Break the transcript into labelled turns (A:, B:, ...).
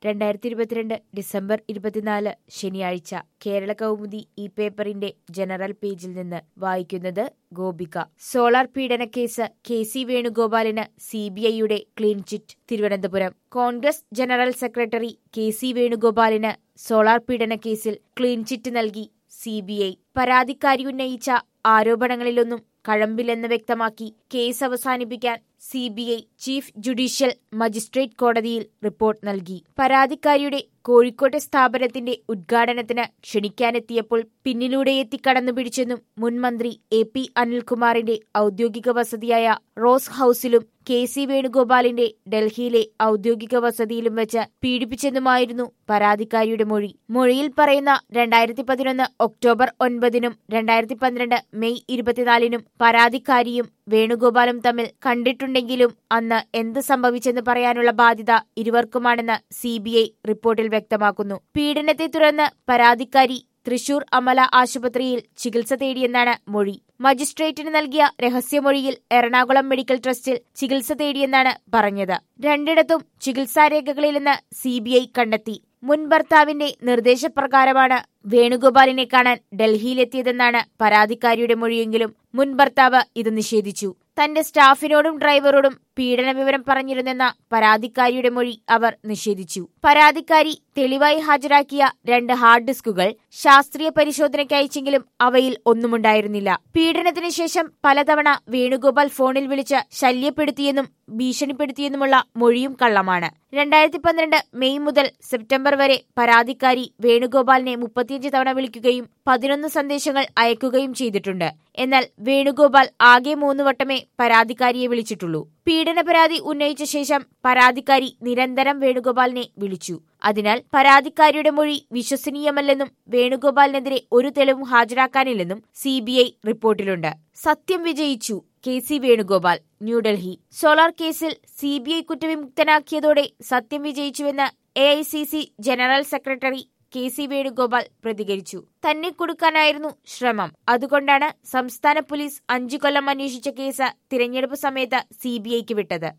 A: രണ്ടായിരത്തി ഇരുപത്തിരണ്ട് ഡിസംബർ ഇരുപത്തിനാല് ശനിയാഴ്ച കേരള കൗമുദി ഈ പേപ്പറിന്റെ ജനറൽ പേജിൽ നിന്ന് വായിക്കുന്നത് ഗോപിക സോളാർ പീഡന കേസ് കെ സി വേണുഗോപാലിന് സി ബി ഐയുടെ clean chit Thiruvananthapuram Congress general secretary K C വേണുഗോപാലിന് സോളാർ പീഡന കേസിൽ ക്ലീൻ ചിറ്റ് നൽകി സി ബി ഐ പരാതിക്കാരി ഉന്നയിച്ച ആരോപണങ്ങളിലൊന്നും കഴമ്പില്ലെന്ന് വ്യക്തമാക്കി കേസ് അവസാനിപ്പിക്കാൻ C B I chief judicial magistrate കോടതിയിൽ റിപ്പോർട്ട് നൽകി പരാതിക്കാരിയുടെ കോഴിക്കോട്ടെ സ്ഥാപനത്തിന്റെ ഉദ്ഘാടനത്തിന് ക്ഷണിക്കാനെത്തിയപ്പോൾ പിന്നിലൂടെ എത്തി കടന്നുപിടിച്ചെന്നും മുൻ മന്ത്രി എ പി അനിൽകുമാറിന്റെ ഔദ്യോഗിക വസതിയായ റോസ് ഹൌസിലും കെ സി വേണുഗോപാലിന്റെ ഡൽഹിയിലെ ഔദ്യോഗിക വസതിയിലും വെച്ച് പീഡിപ്പിച്ചെന്നുമായിരുന്നു പരാതിക്കാരിയുടെ മൊഴി മൊഴിയിൽ പറയുന്ന രണ്ടായിരത്തി പതിനൊന്ന് ഒക്ടോബർ ഒൻപതിനും രണ്ടായിരത്തി പന്ത്രണ്ട് മെയ് ഇരുപത്തിനാലിനും പരാതിക്കാരിയും വേണുഗോപാലും തമ്മിൽ കണ്ടിട്ടുണ്ടെങ്കിലും അന്ന് എന്ത് സംഭവിച്ചെന്ന് പറയാനുള്ള ബാധ്യത ഇരുവർക്കുമാണെന്ന് സി ബി ഐ റിപ്പോർട്ടിൽ വ്യക്തമാക്കുന്നു പീഡനത്തെ തുടർന്ന് പരാതിക്കാരി തൃശൂർ അമല ആശുപത്രിയിൽ ചികിത്സ തേടിയെന്നാണ് മൊഴി മജിസ്ട്രേറ്റിന് നൽകിയ രഹസ്യമൊഴിയിൽ എറണാകുളം മെഡിക്കൽ ട്രസ്റ്റിൽ ചികിത്സ തേടിയെന്നാണ് പറഞ്ഞത് രണ്ടിടത്തും ചികിത്സാരേഖകളിൽ നിന്ന് സി ബി ഐ കണ്ടെത്തി മുൻ ഭർത്താവിന്റെ നിർദ്ദേശപ്രകാരമാണ് വേണുഗോപാലിനെ കാണാൻ ഡൽഹിയിലെത്തിയതെന്നാണ് പരാതിക്കാരിയുടെ മൊഴിയെങ്കിലും മുൻ ഭർത്താവ് ഇത് നിഷേധിച്ചു തന്റെ സ്റ്റാഫിനോടും ഡ്രൈവറോടും പീഡന വിവരം പറഞ്ഞിരുന്നെന്ന പരാതിക്കാരിയുടെ മൊഴി അവർ നിഷേധിച്ചു പരാതിക്കാരി തെളിവായി ഹാജരാക്കിയ രണ്ട് ഹാർഡ് ഡിസ്കുകൾ ശാസ്ത്രീയ പരിശോധനയ്ക്ക് അയച്ചെങ്കിലും അവയിൽ ഒന്നുമുണ്ടായിരുന്നില്ല പീഡനത്തിന് ശേഷം പലതവണ വേണുഗോപാൽ ഫോണിൽ വിളിച്ച് ശല്യപ്പെടുത്തിയെന്നും ഭീഷണിപ്പെടുത്തിയെന്നുമുള്ള മൊഴിയും കള്ളമാണ് രണ്ടായിരത്തി പന്ത്രണ്ട് മെയ് മുതൽ സെപ്റ്റംബർ വരെ പരാതിക്കാരി വേണുഗോപാലിനെ മുപ്പത്തിയഞ്ച് തവണ വിളിക്കുകയും പതിനൊന്ന് സന്ദേശങ്ങൾ അയക്കുകയും ചെയ്തിട്ടുണ്ട് എന്നാൽ വേണുഗോപാൽ ആകെ മൂന്ന് വട്ടമേ പരാതിക്കാരിയെ വിളിച്ചിട്ടുള്ളൂ പീഡന പരാതി ഉന്നയിച്ച ശേഷം പരാതിക്കാരി നിരന്തരം വേണുഗോപാലിനെ വിളിച്ചു അതിനാൽ പരാതിക്കാരിയുടെ മൊഴി വിശ്വസനീയമല്ലെന്നും വേണുഗോപാലിനെതിരെ ഒരു തെളിവും ഹാജരാക്കാനില്ലെന്നും സി റിപ്പോർട്ടിലുണ്ട് സത്യം വിജയിച്ചു K C Venugopal New Delhi solar കേസിൽ സി ബി ഐ കുറ്റവിമുക്തനാക്കിയതോടെ സത്യം വിജയിച്ചുവെന്ന് A I C C general secretary K C Venugopal പ്രതികരിച്ചു തന്നെ കൊടുക്കാനായിരുന്നു ശ്രമം അതുകൊണ്ടാണ് സംസ്ഥാന പോലീസ് അഞ്ചു കൊല്ലം അന്വേഷിച്ച കേസ് തിരഞ്ഞെടുപ്പ് സമയത്ത് സി ബി ഐക്ക് വിട്ടത്